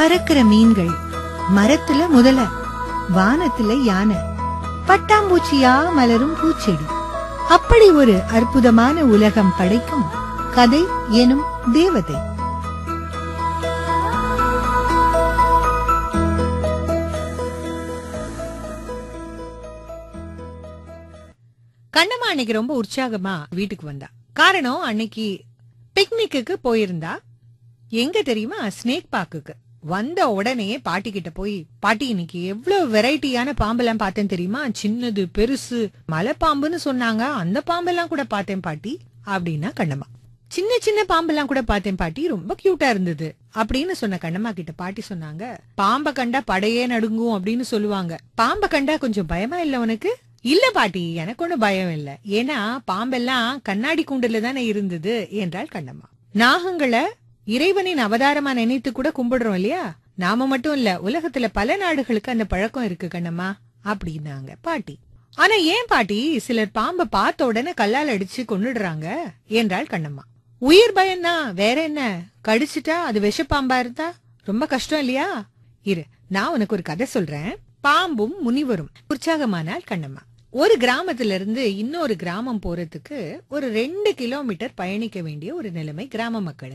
பறக்கிற மீன்கள் மரத்துல முதல வானத்துல யானை பட்டாம்பூச்சியா மலரும் பூச்செடி அப்படி ஒரு அற்புதமான உலகம் படைக்கும் கதை எனும் தேவதை கண்ணம்மா அன்னைக்கு ரொம்ப உற்சாகமா வீட்டுக்கு வந்தா காரணம் அன்னைக்கு பிக்னிக்கு போயிருந்தா எங்க தெரியுமா ஸ்னேக் பார்க்குக்கு வந்த உடனே பாட்டி கிட்ட போய் பாட்டி இன்னைக்கு எவ்வளவு வெரைட்டியான பாம்பெல்லாம் பார்த்தேன் தெரியுமா சின்னது பெருசு மலைப்பாம்புன்னு சொன்னாங்க அந்த பாம்பெல்லாம் கூட பார்த்தேன் பாட்டி அப்படின்னா கண்ணம்மா சின்ன சின்ன பாம்பெல்லாம் கூட பார்த்தேன் பாட்டி ரொம்ப கியூட்டா இருந்தது அப்படின்னு சொன்ன கண்ணம்மா கிட்ட பாட்டி சொன்னாங்க பாம்பை கண்டா படையே நடுங்கும் அப்படின்னு சொல்லுவாங்க பாம்பை கண்டா கொஞ்சம் பயமா இல்ல உனக்கு இல்ல பாட்டி எனக்கு ஒண்ணும் பயம் இல்ல ஏன்னா பாம்பெல்லாம் கண்ணாடி கூண்டுல தானே இருந்தது என்றாள் கண்ணம்மா நாகங்களை இறைவனின் அவதாரமா நினைத்து கூட கும்பிடுறோம் இல்லையா நாம மட்டும் இல்ல உலகத்துல பல நாடுகளுக்கு அந்த பழக்கம் இருக்கு கண்ணம்மா அப்படின்னாங்க பாட்டி ஆனா ஏன் பாட்டி சிலர் பாம்பை பார்த்த உடனே கல்லால் அடிச்சு கொன்னுடுறாங்க என்றாள் கண்ணம்மா உயிர் பயம்தான் வேற என்ன கடிச்சிட்டா அது விஷப்பாம்பா இருந்தா ரொம்ப கஷ்டம் இல்லையா இரு நான் உனக்கு ஒரு கதை சொல்றேன் பாம்பும் முனிவரும் உற்சாகமானால் கண்ணம்மா ஒரு கிராமத்துல இருந்து இன்னொரு கிராமம் போறதுக்கு ஒரு ரெண்டு கிலோமீட்டர் பயணிக்க வேண்டிய ஒரு நிலைமை கிராம மக்களுக்கு